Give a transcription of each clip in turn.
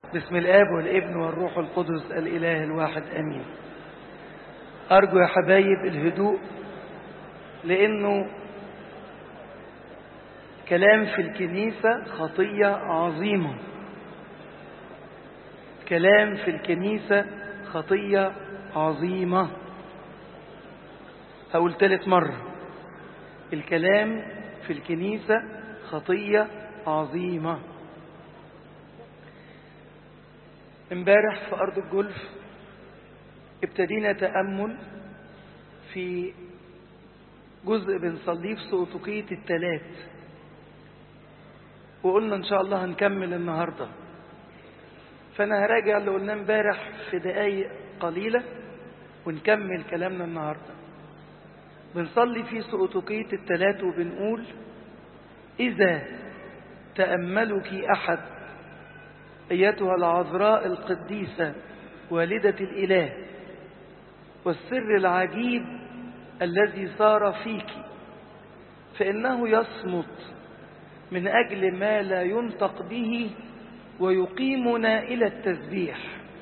بسم الآب والابن والروح القدس الإله الواحد أمين أرجو يا حبايب الهدوء لأنه كلام في الكنيسة خطية عظيمة كلام في الكنيسة خطية عظيمة هقول ثالث مرة الكلام في الكنيسة خطية عظيمة امبارح في أرض الجولف ابتدينا تأمل في جزء بنصليه في سقطقية التلات وقلنا إن شاء الله هنكمل النهاردة فأنا هراجع اللي قلناه امبارح في دقايق قليلة ونكمل كلامنا النهاردة بنصلي في سقطقية التلات وبنقول إذا تأملك أحد أيتها العذراء القديسة والدة الإله والسر العجيب الذي صار فيك فإنه يصمت من أجل ما لا ينطق به ويقيمنا إلى التسبيح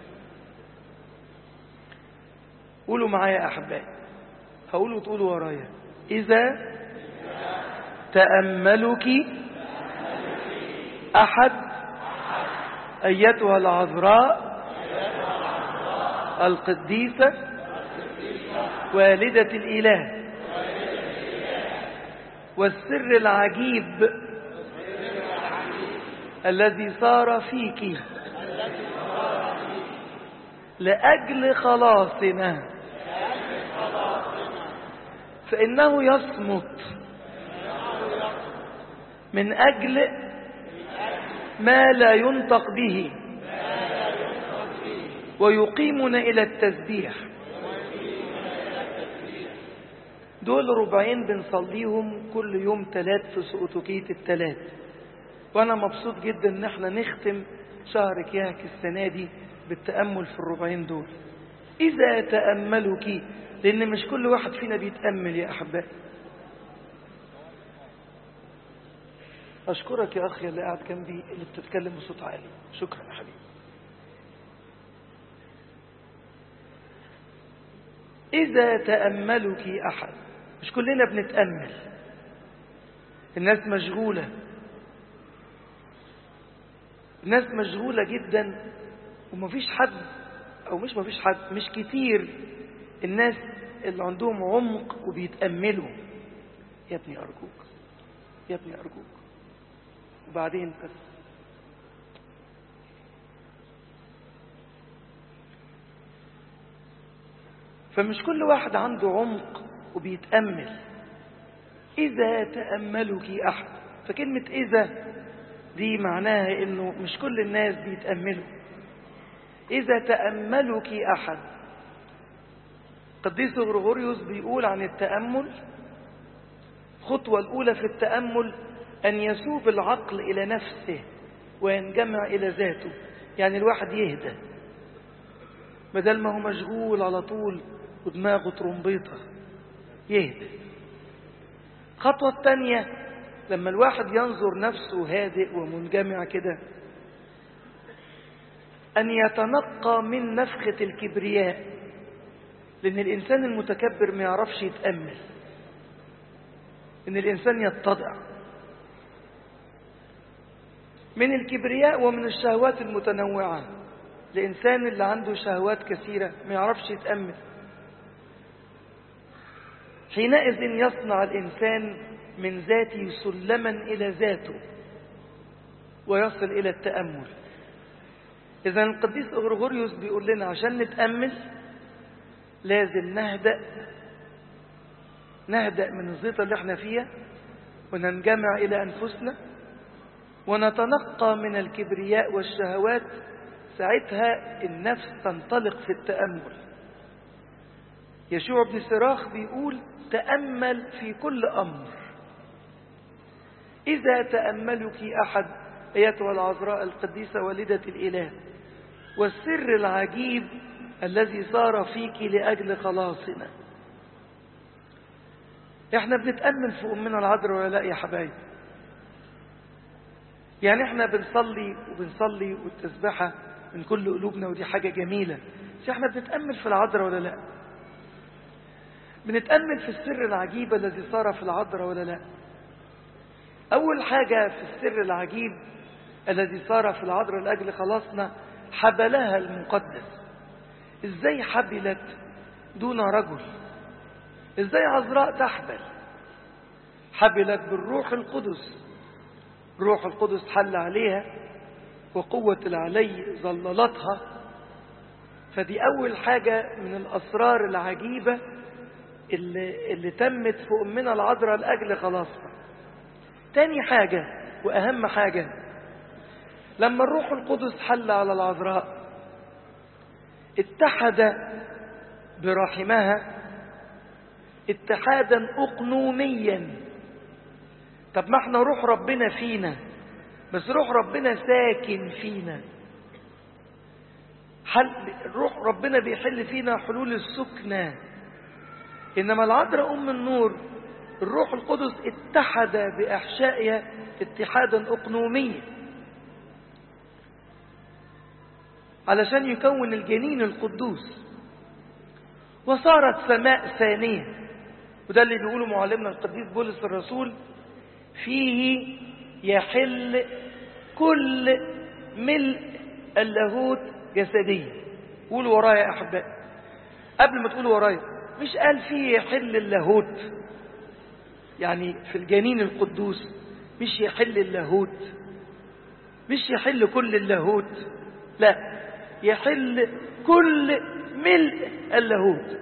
قولوا معايا أحبائي هقولوا تقولوا ورايا إذا تأملك أحد أيتها العذراء القديسة والدة الإله والسر العجيب الذي صار فيك لأجل خلاصنا فإنه يصمت من أجل ما لا ينطق به ويقيمنا إلى التسبيح دول ربعين بنصليهم كل يوم تلات في سقطوكية التلات وأنا مبسوط جدا إن احنا نختم شهر كياك السنة دي بالتأمل في الربعين دول إذا تأملك لأن مش كل واحد فينا بيتأمل يا أحبائي أشكرك يا أخي اللي قاعد جنبي اللي بتتكلم بصوت عالي شكرا يا حبيبي إذا تأملك أحد مش كلنا بنتأمل الناس مشغولة الناس مشغولة جدا ومفيش حد أو مش مفيش حد مش كتير الناس اللي عندهم عمق وبيتأملوا يا ابني أرجوك يا ابني أرجوك وبعدين بس فمش كل واحد عنده عمق وبيتأمل إذا تأملك أحد فكلمة إذا دي معناها إنه مش كل الناس بيتأملوا إذا تأملك أحد قديس غرغوريوس بيقول عن التأمل الخطوة الأولى في التأمل أن يسوب العقل إلى نفسه وينجمع إلى ذاته يعني الواحد يهدى بدل ما هو مشغول على طول ودماغه ترمبيطة يهدى الخطوة الثانية لما الواحد ينظر نفسه هادئ ومنجمع كده أن يتنقى من نفخة الكبرياء لأن الإنسان المتكبر ما يعرفش يتأمل إن الإنسان يتضع من الكبرياء ومن الشهوات المتنوعة الإنسان اللي عنده شهوات كثيرة ما يعرفش يتأمل حينئذ يصنع الإنسان من ذاته سلما إلى ذاته ويصل إلى التأمل إذا القديس أغرغوريوس بيقول لنا عشان نتأمل لازم نهدأ نهدأ من الزيطة اللي احنا فيها وننجمع إلى أنفسنا ونتنقى من الكبرياء والشهوات ساعتها النفس تنطلق في التأمل يشوع بن سراخ بيقول تأمل في كل أمر إذا تأملك أحد أيتها العذراء القديسة والدة الإله والسر العجيب الذي صار فيك لأجل خلاصنا احنا بنتأمل في أمنا العذراء ولا لا يا حبايب يعني احنا بنصلي وبنصلي والتسبحة من كل قلوبنا ودي حاجة جميلة بس احنا بنتأمل في العذراء ولا لا بنتأمل في السر العجيب الذي صار في العذراء ولا لا أول حاجة في السر العجيب الذي صار في العذراء لأجل خلاصنا حبلها المقدس ازاي حبلت دون رجل ازاي عذراء تحبل حبلت بالروح القدس روح القدس حل عليها وقوة العلي ظللتها فدي أول حاجة من الأسرار العجيبة اللي, اللي تمت في أمنا العذراء لأجل خلاصنا تاني حاجة وأهم حاجة لما الروح القدس حل على العذراء اتحد برحمها اتحادا أقنوميا طب ما احنا روح ربنا فينا بس روح ربنا ساكن فينا حل روح ربنا بيحل فينا حلول السكنة إنما العذراء أم النور الروح القدس اتحد بأحشائها اتحادا أقنوميا علشان يكون الجنين القدوس وصارت سماء ثانية وده اللي بيقوله معلمنا القديس بولس الرسول فيه يحل كل ملء اللاهوت جسديا قولوا ورايا يا أحبائي قبل ما تقولوا ورايا مش قال فيه يحل اللاهوت يعني في الجنين القدوس مش يحل اللاهوت مش يحل كل اللاهوت لا يحل كل ملء اللاهوت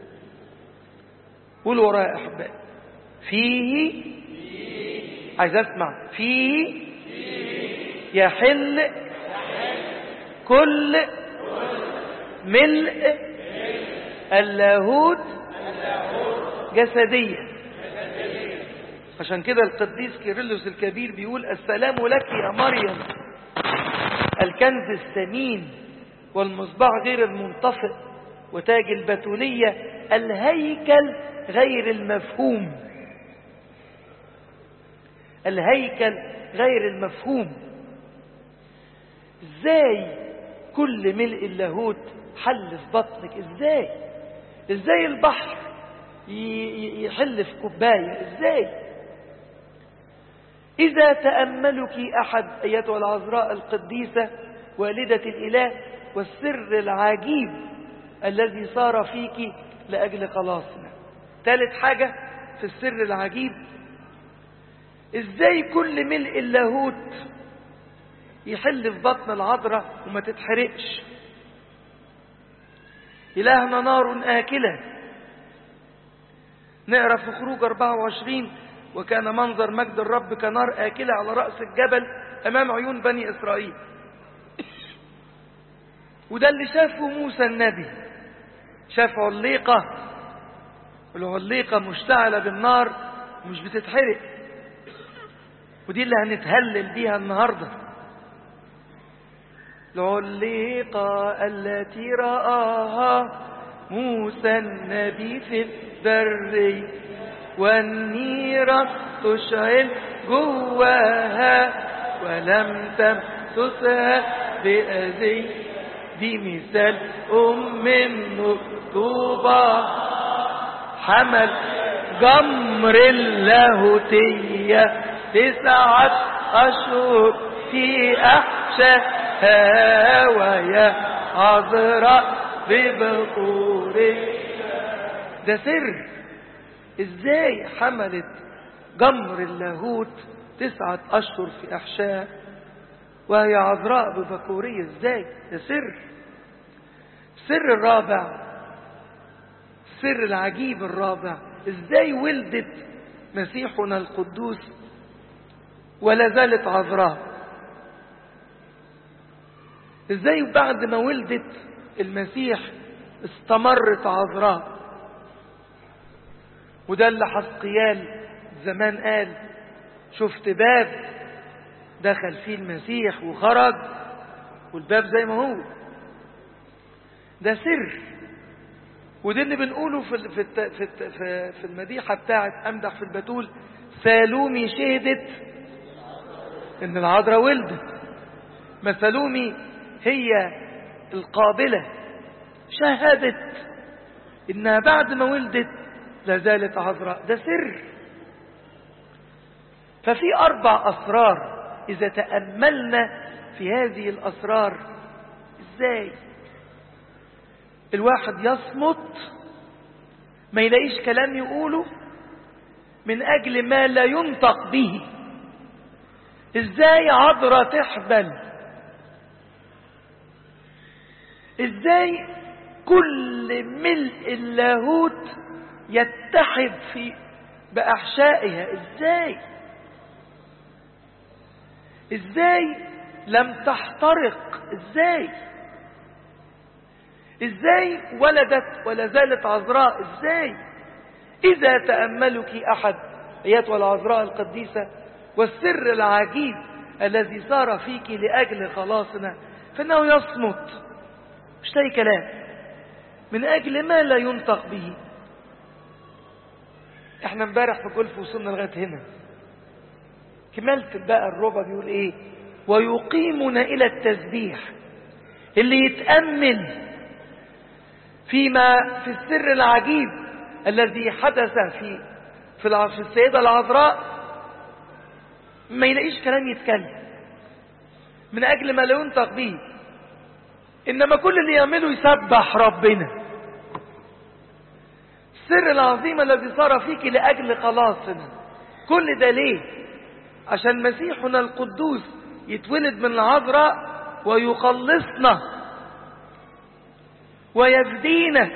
قولوا ورايا يا أحبائي فيه عايز أسمع فيه يحل كل ملء اللاهوت جسديا عشان كده القديس كيرلس الكبير بيقول السلام لك يا مريم الكنز الثمين والمصباح غير المنطفئ وتاج البتولية الهيكل غير المفهوم الهيكل غير المفهوم ازاي كل ملء اللاهوت حل في بطنك ازاي ازاي البحر يحل في كوباية ازاي إذا تأملك أحد أيتها العذراء القديسة والدة الإله والسر العجيب الذي صار فيك لأجل خلاصنا ثالث حاجة في السر العجيب ازاي كل ملء اللاهوت يحل في بطن العذراء وما تتحرقش إلهنا نار آكلة نقرأ في خروج 24 وكان منظر مجد الرب كنار آكلة على رأس الجبل أمام عيون بني إسرائيل وده اللي شافه موسى النبي شاف عليقة والعليقة مشتعلة بالنار ومش بتتحرق ودي اللي هنتهلل بيها النهاردة العليقة التي رآها موسى النبي في البر والنيرة تشعل جواها ولم تمسسها بأذي دي مثال أم النطوبة حمل جمر اللاهوتية تسعة أشهر في أحشاها ويا عذراء ببقوري ده سر ازاي حملت جمر اللاهوت تسعة أشهر في أحشاء وهي عذراء ببكورية ازاي ده سر السر الرابع السر العجيب الرابع ازاي ولدت مسيحنا القدوس ولا زالت عذراء ازاي بعد ما ولدت المسيح استمرت عذراء وده اللي حسقيال زمان قال شفت باب دخل فيه المسيح وخرج والباب زي ما هو ده سر وده اللي بنقوله في في في في المديحه بتاعه امدح في البتول سالومي شهدت ان العذراء ولدت ما سالومي هي القابلة شهدت إنها بعد ما ولدت لازالت عذراء ده سر ففي أربع أسرار إذا تأملنا في هذه الأسرار إزاي الواحد يصمت ما يلاقيش كلام يقوله من أجل ما لا ينطق به إزاي عذرة تحبل إزاي كل ملء اللاهوت يتحد في بأحشائها إزاي إزاي لم تحترق إزاي إزاي ولدت ولا زالت عذراء إزاي إذا تأملك أحد أيتها العذراء القديسة والسر العجيب الذي صار فيك لأجل خلاصنا فإنه يصمت مش لاقي كلام من أجل ما لا ينطق به احنا امبارح في جولف وصلنا لغاية هنا كملت بقى الربع بيقول ايه ويقيمنا الى التسبيح اللي يتأمل فيما في السر العجيب الذي حدث في في السيدة العذراء ما يلاقيش كلام يتكلم من أجل ما لا ينطق به إنما كل اللي يعمله يسبح ربنا السر العظيم الذي صار فيك لأجل خلاصنا كل ده ليه عشان مسيحنا القدوس يتولد من العذراء ويخلصنا ويفدينا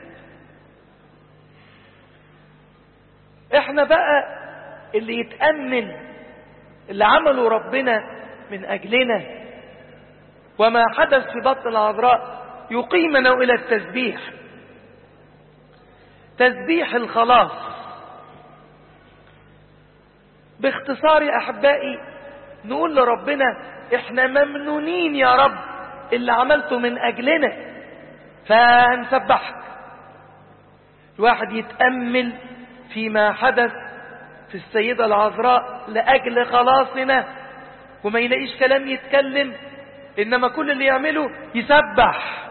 احنا بقى اللي يتأمل اللي عمله ربنا من أجلنا وما حدث في بطن العذراء يقيمنا إلى التسبيح تسبيح الخلاص باختصار يا أحبائي نقول لربنا احنا ممنونين يا رب اللي عملته من أجلنا فهنسبحك الواحد يتأمل فيما حدث في السيدة العذراء لأجل خلاصنا وما يلاقيش كلام يتكلم إنما كل اللي يعمله يسبح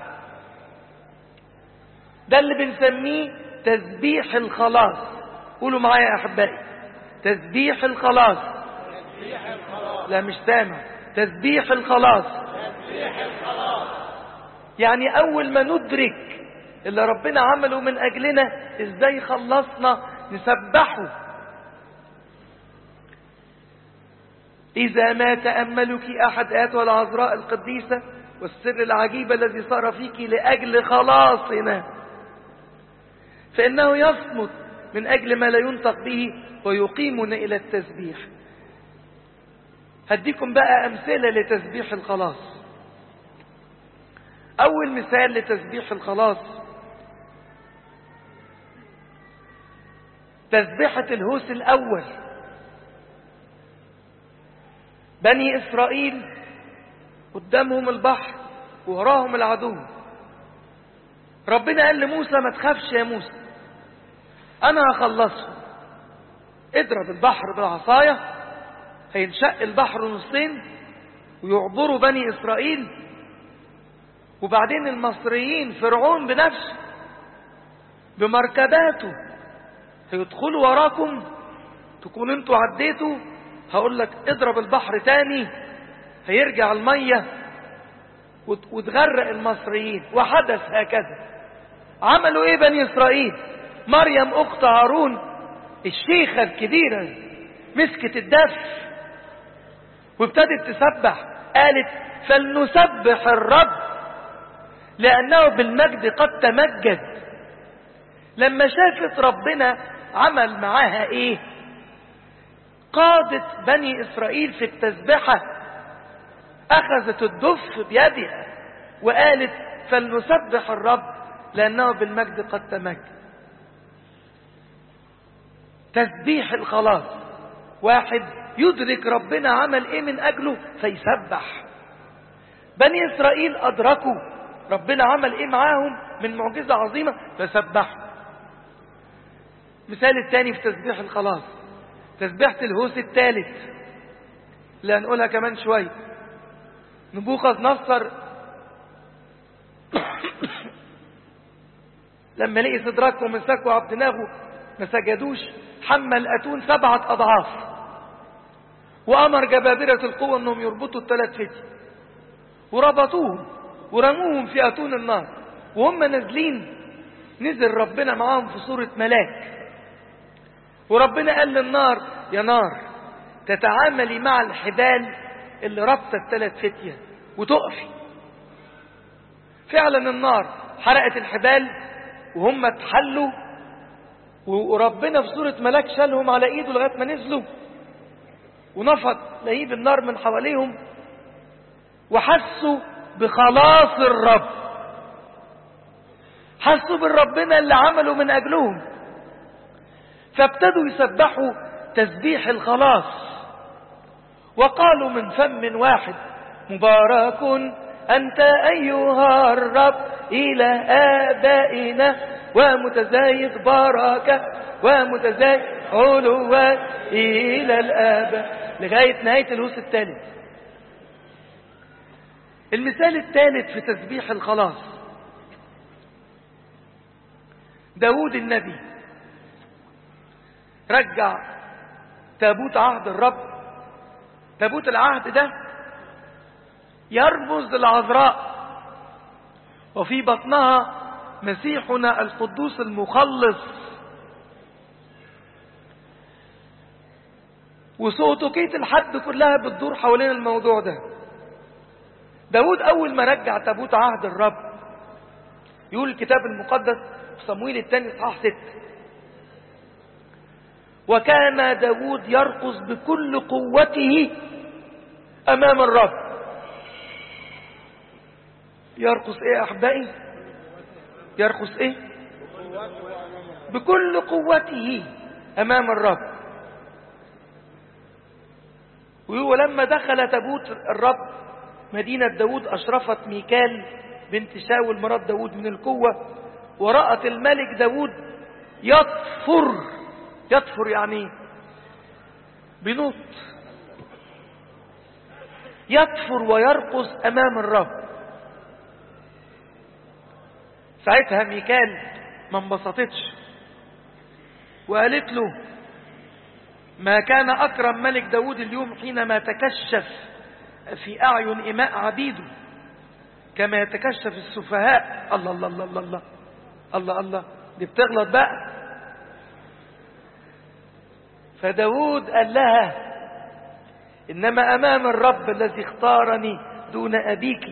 ده اللي بنسميه تسبيح الخلاص قولوا معايا يا أحبائي تسبيح الخلاص لا مش سامع تسبيح الخلاص يعني أول ما ندرك اللي ربنا عمله من أجلنا إزاي خلصنا نسبحه إذا ما تأملك أحد آتها العذراء القديسة والسر العجيب الذي صار فيك لأجل خلاصنا فإنه يصمت من أجل ما لا ينطق به ويقيمنا إلى التسبيح هديكم بقى أمثلة لتسبيح الخلاص أول مثال لتسبيح الخلاص تسبيحة الهوس الأول بني إسرائيل قدامهم البحر ووراهم العدو ربنا قال لموسى ما تخافش يا موسى أنا هخلصهم اضرب البحر بالعصاية هينشق البحر نصين ويعبروا بني إسرائيل وبعدين المصريين فرعون بنفسه بمركباته هيدخلوا وراكم تكون انتوا عديتوا هقول لك اضرب البحر تاني هيرجع المية وتغرق المصريين وحدث هكذا عملوا ايه بني اسرائيل مريم اخت هارون الشيخة الكبيرة مسكت الدف وابتدت تسبح قالت فلنسبح الرب لأنه بالمجد قد تمجد لما شافت ربنا عمل معاها ايه قادت بني إسرائيل في التسبحة أخذت الدف بيدها وقالت فلنسبح الرب لأنه بالمجد قد تمجد تسبيح الخلاص واحد يدرك ربنا عمل ايه من أجله فيسبح بني إسرائيل أدركوا ربنا عمل ايه معاهم من معجزة عظيمة فسبحوا مثال الثاني في تسبيح الخلاص تسبيحة الهوس الثالث اللي هنقولها كمان شوية نبوخذ نصر لما لقي سدراك ومساك وعبد ناغو ما سجدوش حمل أتون سبعة أضعاف وأمر جبابرة القوة أنهم يربطوا الثلاث فتي وربطوهم ورموهم في أتون النار وهم نازلين نزل ربنا معاهم في صورة ملاك وربنا قال للنار يا نار تتعاملي مع الحبال اللي ربطت الثلاث فتية وتقفي فعلا النار حرقت الحبال وهم اتحلوا وربنا في صورة ملاك شالهم على ايده لغاية ما نزلوا ونفض لهيب النار من حواليهم وحسوا بخلاص الرب حسوا بالربنا اللي عملوا من أجلهم فابتدوا يسبحوا تسبيح الخلاص وقالوا من فم واحد مبارك أنت أيها الرب إلى آبائنا ومتزايد بركة ومتزايد علوا إلى الآباء لغاية نهاية الهوس الثالث المثال الثالث في تسبيح الخلاص داود النبي رجع تابوت عهد الرب تابوت العهد ده يرمز للعذراء وفي بطنها مسيحنا القدوس المخلص وسوتوكية الحد كلها بتدور حوالين الموضوع ده داود أول ما رجع تابوت عهد الرب يقول الكتاب المقدس في صمويل الثاني اصحاح ستة وكان داود يرقص بكل قوته أمام الرب يرقص ايه يا احبائي يرقص ايه بكل قوته امام الرب ولما دخل تابوت الرب مدينة داود أشرفت ميكال بنت شاول مرات داود من القوة ورأت الملك داود يطفر يطفر يعني بنط يطفر ويرقص أمام الرب ساعتها ميكال ما انبسطتش وقالت له ما كان أكرم ملك داود اليوم حينما تكشف في أعين إماء عبيده كما يتكشف السفهاء الله الله الله الله الله الله الله دي بتغلط بقى فداود قال لها إنما أمام الرب الذي اختارني دون أبيك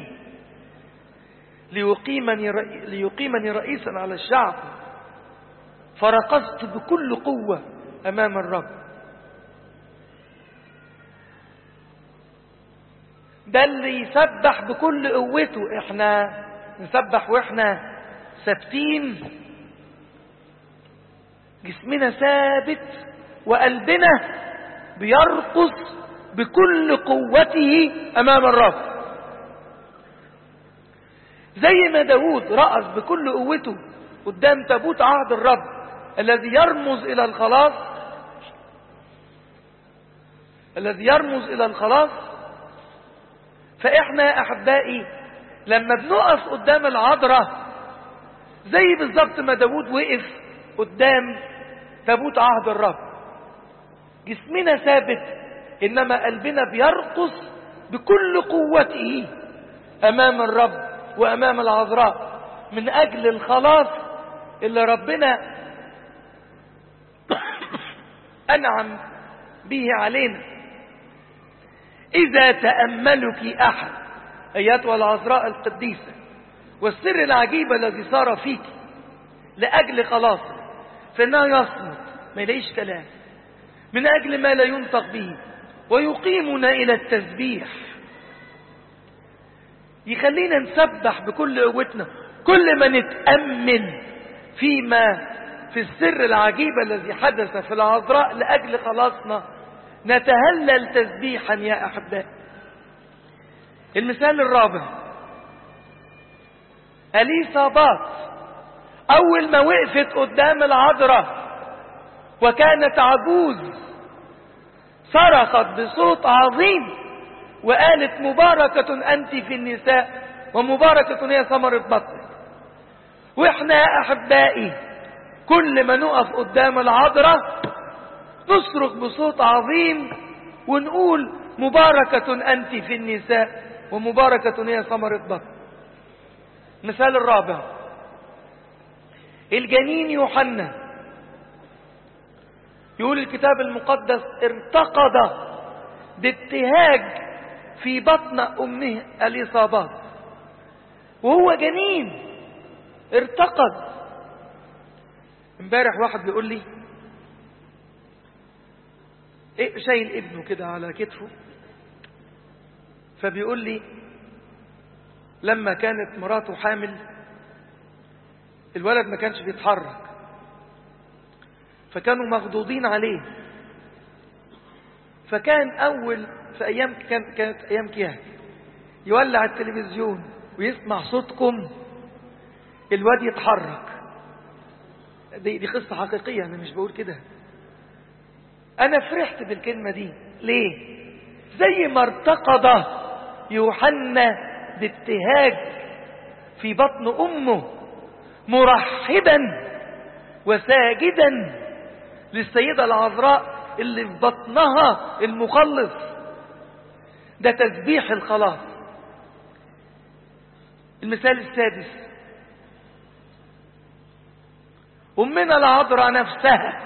ليقيمني, رئي ليقيمني رئيسا على الشعب فرقصت بكل قوة أمام الرب ده اللي يسبح بكل قوته احنا نسبح واحنا ثابتين جسمنا ثابت وقلبنا بيرقص بكل قوته امام الرب زي ما داود رقص بكل قوته قدام تابوت عهد الرب الذي يرمز الى الخلاص الذي يرمز الى الخلاص فاحنا يا احبائي لما بنقف قدام العذراء زي بالظبط ما داود وقف قدام تابوت عهد الرب جسمنا ثابت انما قلبنا بيرقص بكل قوته امام الرب وامام العذراء من اجل الخلاص اللي ربنا انعم به علينا إذا تأملك أحد أيتها العذراء القديسة والسر العجيب الذي صار فيك لأجل خلاصك فإنه يصمت ما يلاقيش كلام من أجل ما لا ينطق به ويقيمنا إلى التسبيح يخلينا نسبح بكل قوتنا كل ما نتأمل فيما في السر العجيب الذي حدث في العذراء لأجل خلاصنا نتهلل تسبيحا يا أحباء المثال الرابع أليصابات أول ما وقفت قدام العذراء وكانت عجوز صرخت بصوت عظيم وقالت مباركة أنت في النساء ومباركة هي ثمرة بطنك واحنا يا احبائي كل ما نقف قدام العذراء نصرخ بصوت عظيم ونقول مباركة أنت في النساء ومباركة هي ثمرة بطن المثال الرابع الجنين يوحنا يقول الكتاب المقدس ارتقد بابتهاج في بطن أمه الإصابات وهو جنين ارتقد امبارح واحد بيقول لي ايه شايل ابنه كده على كتفه فبيقول لي لما كانت مراته حامل الولد ما كانش بيتحرك فكانوا مغضوضين عليه فكان اول في ايام كان كانت ايام كيان يولع التلفزيون ويسمع صوتكم الواد يتحرك دي, دي قصة حقيقية أنا مش بقول كده أنا فرحت بالكلمة دي ليه زي ما ارتقض يوحنا بابتهاج في بطن أمه مرحبا وساجدا للسيدة العذراء اللي في بطنها المخلص ده تسبيح الخلاص المثال السادس أمنا العذراء نفسها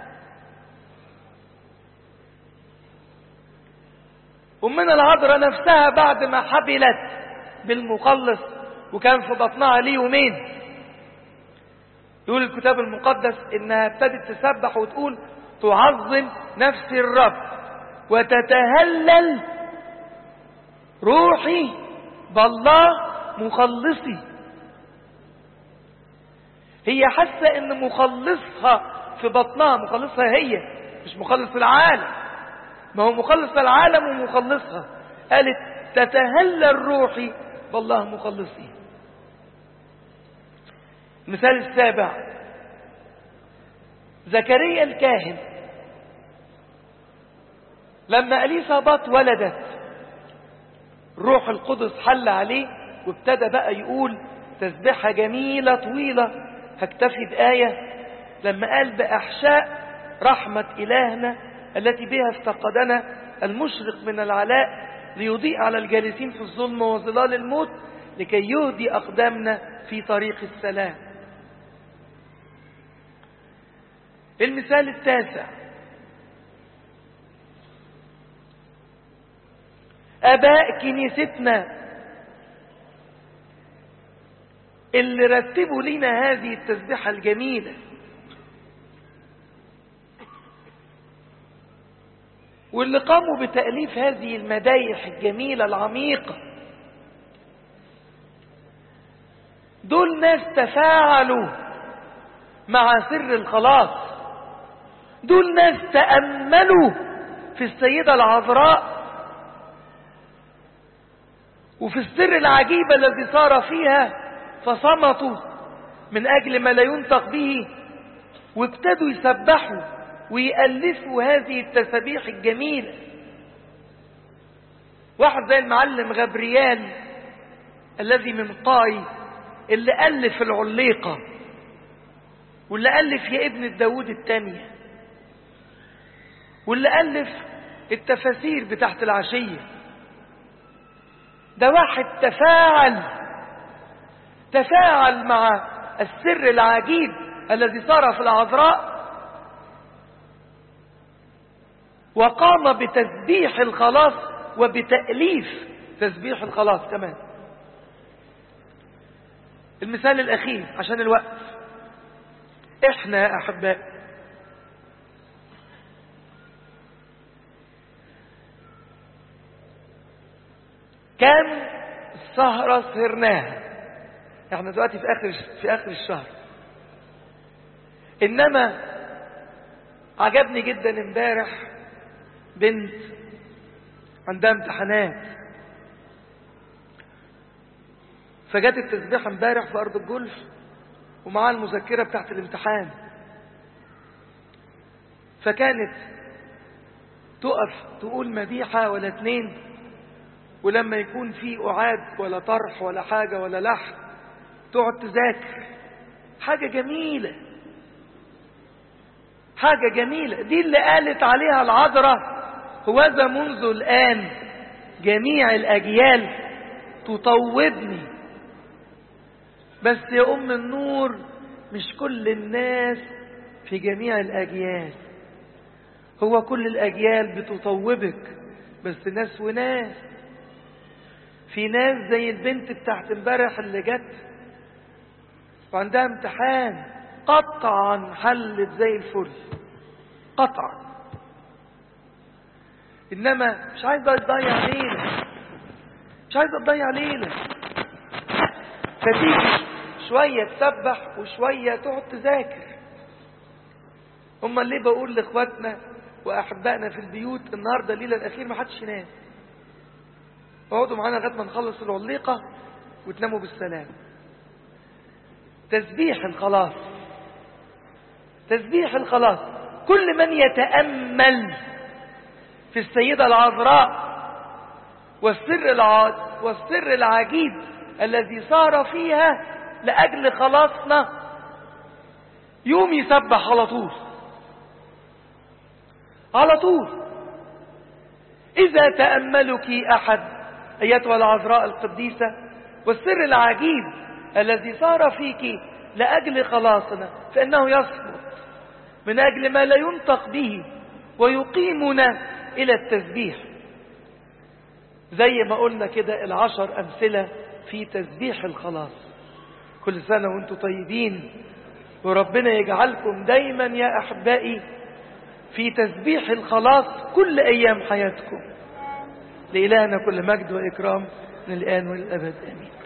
أمنا العذراء نفسها بعد ما حبلت بالمخلص وكان في بطنها ليه يومين يقول الكتاب المقدس إنها ابتدت تسبح وتقول تعظم نفس الرب وتتهلل روحي بالله مخلصي هي حاسة ان مخلصها في بطنها مخلصها هي مش مخلص العالم ما هو مخلص العالم ومخلصها قالت تتهلل روحي بالله مخلصي المثال السابع زكريا الكاهن لما أليصابات ولدت الروح القدس حل عليه وابتدى بقى يقول تسبيحة جميلة طويلة هكتفي بآية لما قال بأحشاء رحمة إلهنا التي بها افتقدنا المشرق من العلاء ليضيء على الجالسين في الظلم وظلال الموت لكي يهدي أقدامنا في طريق السلام المثال التاسع آباء كنيستنا اللي رتبوا لنا هذه التسبيحة الجميلة واللي قاموا بتأليف هذه المدايح الجميلة العميقة دول ناس تفاعلوا مع سر الخلاص دول ناس تأملوا في السيدة العذراء وفي السر العجيب الذي صار فيها فصمتوا من أجل ما لا ينطق به وابتدوا يسبحوا ويألفوا هذه التسابيح الجميلة واحد زي المعلم غبريال الذي من قاي اللي ألف العليقة واللي ألف يا ابن داود الثانية واللي ألف التفاسير بتاعت العشية ده واحد تفاعل تفاعل مع السر العجيب الذي صار في العذراء وقام بتسبيح الخلاص وبتأليف تسبيح الخلاص كمان المثال الأخير عشان الوقت احنا يا أحباء كم سهرة سهرناها احنا دلوقتي في آخر في آخر الشهر إنما عجبني جدا امبارح بنت عندها امتحانات فجت التسبيحة امبارح في أرض الجولف ومعاها المذكرة بتاعت الامتحان فكانت تقف تقول مديحة ولا اتنين ولما يكون في أعاد ولا طرح ولا حاجة ولا لحن تقعد تذاكر حاجة جميلة حاجة جميلة دي اللي قالت عليها العذراء هوذا منذ الآن جميع الأجيال تطوبني بس يا أم النور مش كل الناس في جميع الأجيال هو كل الأجيال بتطوبك بس ناس وناس في ناس زي البنت بتاعت امبارح اللي جت وعندها امتحان قطعا حلت زي الفل قطعا انما مش عايزه تضيع ليله مش عايزه تضيع ليله فتيجي شويه تسبح وشويه تقعد تذاكر هم ليه بقول لاخواتنا واحبائنا في البيوت النهارده الليله الاخير ما حدش ينام اقعدوا معانا لغايه ما نخلص العليقه وتناموا بالسلام تسبيح الخلاص تسبيح الخلاص كل من يتامل في السيده العذراء والسر الع... والسر العجيب الذي صار فيها لاجل خلاصنا يوم يسبح على طول على طول إذا تأملك أحد أيتها العذراء القديسة والسر العجيب الذي صار فيك لأجل خلاصنا فإنه يصمت من أجل ما لا ينطق به ويقيمنا إلى التسبيح زي ما قلنا كده العشر أمثلة في تسبيح الخلاص كل سنة وانتم طيبين وربنا يجعلكم دايما يا أحبائي في تسبيح الخلاص كل أيام حياتكم لإلهنا كل مجد وإكرام من الآن والأبد آمين